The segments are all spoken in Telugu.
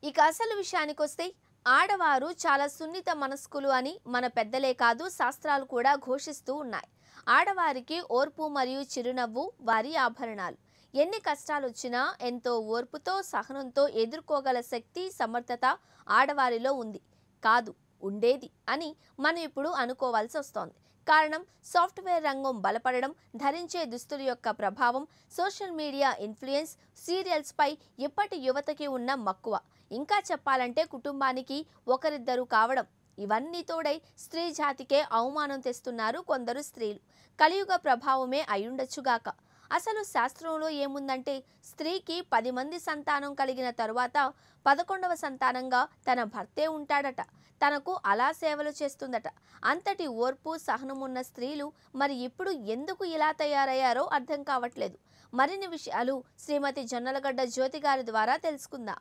ఇక అసలు విషయానికొస్తే ఆడవారు చాలా సున్నిత మనస్కులు అని మన పెద్దలే కాదు శాస్త్రాలు కూడా ఘోషిస్తూ ఉన్నాయి ఆడవారికి ఓర్పు మరియు చిరునవ్వు వారి ఆభరణాలు ఎన్ని కష్టాలు వచ్చినా ఎంతో ఓర్పుతో సహనంతో ఎదుర్కోగల శక్తి సమర్థత ఆడవారిలో ఉంది కాదు ఉండేది అని మనం ఇప్పుడు అనుకోవాల్సి వస్తోంది కారణం సాఫ్ట్వేర్ రంగం బలపడడం ధరించే దుస్తుల యొక్క ప్రభావం సోషల్ మీడియా ఇన్ఫ్లుయెన్స్ సీరియల్స్పై ఇప్పటి యువతకి ఉన్న మక్కువ ఇంకా చెప్పాలంటే కుటుంబానికి ఒకరిద్దరు కావడం ఇవన్నీ తోడై స్త్రీ జాతికే అవమానం తెస్తున్నారు కొందరు స్త్రీలు కలియుగ ప్రభావమే అయ్యుండొచ్చుగాక అసలు శాస్త్రంలో ఏముందంటే స్త్రీకి పది మంది సంతానం కలిగిన తరువాత పదకొండవ సంతానంగా తన భర్తే ఉంటాడట తనకు అలా సేవలు చేస్తుందట అంతటి ఓర్పు సహనమున్న స్త్రీలు మరి ఇప్పుడు ఎందుకు ఇలా తయారయ్యారో అర్థం కావట్లేదు మరిన్ని విషయాలు శ్రీమతి జొన్నలగడ్డ జ్యోతి గారి ద్వారా తెలుసుకుందాం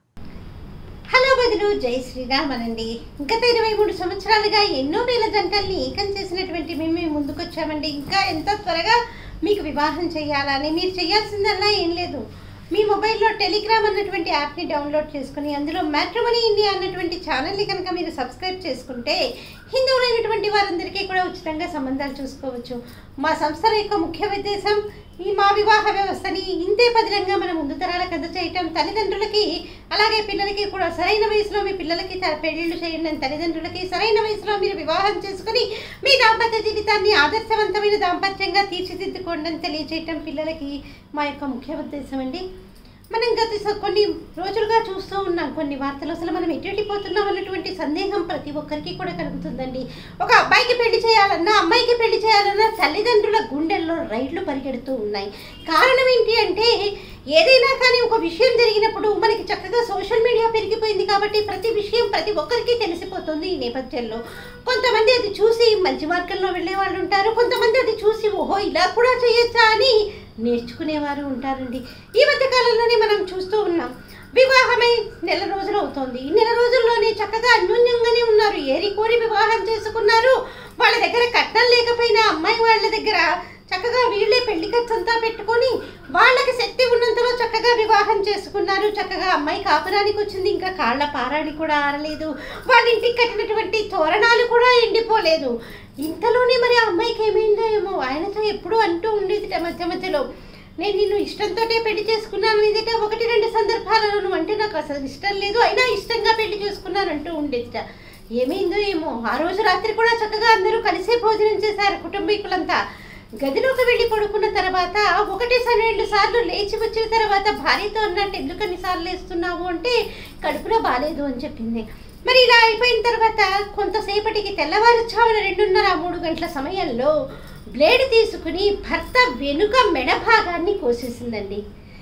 హలో బదులు జై శ్రీరామ్ అనండి గత ఇరవై మూడు సంవత్సరాలుగా ఎన్నో వేల జంటల్ని ఏకం చేసినటువంటి మేము మీ ముందుకొచ్చామండి ఇంకా ఎంత త్వరగా మీకు వివాహం చేయాలని మీరు చేయాల్సిందల్లా ఏం లేదు మీ మొబైల్లో టెలిగ్రామ్ అన్నటువంటి యాప్ని డౌన్లోడ్ చేసుకుని అందులో మ్యాట్రిమనీ ఇండియా అన్నటువంటి ఛానల్ని కనుక మీరు సబ్స్క్రైబ్ చేసుకుంటే హిందువులైనటువంటి వారందరికీ కూడా ఉచితంగా సంబంధాలు చూసుకోవచ్చు మా సంస్థల యొక్క ముఖ్య ఉద్దేశం ఈ మా వివాహ వ్యవస్థని ఇంతే పదిలంగా మన ముందు తరాలకు అందచేయటం తల్లిదండ్రులకి అలాగే పిల్లలకి కూడా సరైన వయసులో మీ పిల్లలకి త- పెళ్ళిళ్ళు చేయండి అని తల్లిదండ్రులకి సరైన వయసులో మీరు వివాహం చేసుకుని మీ దాంపత్య జీవితాన్ని ఆదర్శవంతమైన దాంపత్యంగా తీర్చిదిద్దుకోండి అని తెలియజేయటం పిల్లలకి మా యొక్క ముఖ్య ఉద్దేశం అండి మనం గత స- కొన్ని రోజులుగా చూస్తూ ఉన్నాం కొన్ని వార్తలు అసలు మనం ఎటు వెళ్ళిపోతున్నాం అన్నటువంటి సందేహం ప్రతి ఒక్కరికి కూడా కలుగుతుందండి ఒక అబ్బాయికి పెళ్లి చేయాలన్నా అమ్మాయికి పెళ్లి చేయాలన్నా తల్లిదండ్రుల గుండెల్లో రైళ్లు పరిగెడుతూ ఉన్నాయి కారణం ఏంటి అంటే ఏదైనా కానీ ఒక విషయం జరిగినప్పుడు మనకి చక్కగా సోషల్ మీడియా పెరిగిపోయింది కాబట్టి ప్రతి విషయం ప్రతి ఒక్కరికి తెలిసిపోతుంది ఈ నేపథ్యంలో కొంతమంది అది చూసి మంచి మార్గంలో వెళ్ళే వాళ్ళు ఉంటారు కొంతమంది అది చూసి ఓహో ఇలా కూడా చేయొచ్చా అని నేర్చుకునేవారు ఉంటారండి ఈ మధ్య కాలంలోనే మనం చూస్తూ ఉన్నాం వివాహమై నెల రోజులు అవుతోంది ఈ నెల రోజుల్లోనే చక్కగా అన్యోన్యంగానే ఉన్నారు ఏరి కోరి వివాహం చేసుకున్నారు వాళ్ళ దగ్గర కట్నం లేకపోయినా అమ్మాయి వాళ్ళ దగ్గర చక్కగా వీళ్ళే పెళ్లి ఖర్చు అంతా పెట్టుకొని వాళ్ళకి శక్తి ఉన్నంతలో చక్కగా వివాహం చేసుకున్నారు చక్కగా అమ్మాయి కాపురానికి వచ్చింది ఇంకా కాళ్ళ పారాని కూడా ఆరలేదు వాళ్ళ ఇంటికి కట్టినటువంటి తోరణాలు కూడా ఎండిపోలేదు ఇంతలోనే మరి ఆ అమ్మాయికి ఏమైందో ఏమో ఆయనతో ఎప్పుడూ అంటూ ఉండేది మధ్య మధ్యలో నేను నిన్ను ఇష్టంతోటే పెళ్లి చేసుకున్నాను అనేదిట ఒకటి రెండు సందర్భాలలో నువ్వు అంటే నాకు అసలు ఇష్టం లేదు అయినా ఇష్టంగా పెళ్లి చేసుకున్నాను అంటూ ఉండేదిట ఏమైందో ఏమో ఆ రోజు రాత్రి కూడా చక్కగా అందరూ కలిసే భోజనం చేశారు కుటుంబీకులంతా గదిలోకి వెళ్ళి పడుకున్న తర్వాత ఒకటి రెండు సార్లు లేచి వచ్చిన తర్వాత భార్యతో అన్నట్టు ఎందుకు అన్ని సార్లు లేస్తున్నావు అంటే కడుపులో బాగాలేదు అని చెప్పింది మరి ఇలా అయిపోయిన తర్వాత కొంతసేపటికి తెల్లవారుజామున రెండున్నర మూడు గంటల సమయంలో బ్లేడ్ తీసుకుని భర్త వెనుక మెడ భాగాన్ని కోసేసిందండి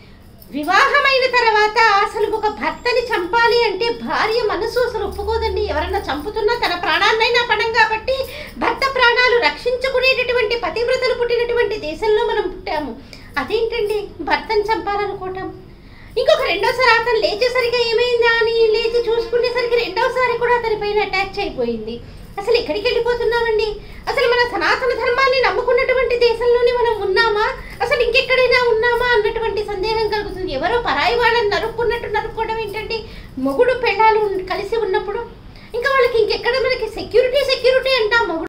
వివాహమైన తర్వాత అసలు ఒక భర్తని చంపాలి అంటే భార్య మనసు అసలు ఒప్పుకోదండి ఎవరన్నా చంపుతున్నా తన ప్రాణాన్నైనా పడం కాబట్టి భర్త ప్రాణాలు రక్షించుకునేటటువంటి పతివ్రతలు పుట్టినటువంటి దేశంలో మనం పుట్టాము అదేంటండి భర్తను చంపాలనుకోవటం ఇంకొక రెండోసారి అతను లేచేసరికి ఏమైందా అని లేచి చూసుకునేసరికి రెండోసారి కూడా అతని పైన అటాచ్ అయిపోయింది అసలు ఎక్కడికి వెళ్ళిపోతున్నామండి అసలు మన సనాతన ధర్మాన్ని నమ్ముకున్నటువంటి దేశంలోనే మనం ఉన్నామా అసలు ఇంకెక్కడైనా ఉన్నామా అన్నటువంటి సందేహం కలుగుతుంది ఎవరో పరాయి వాళ్ళని నరుక్కున్నట్టు నరుక్కోవడం ఏంటండి మొగుడు పెళ్ళాలు ఉన్- కలిసి ఉన్నప్పుడు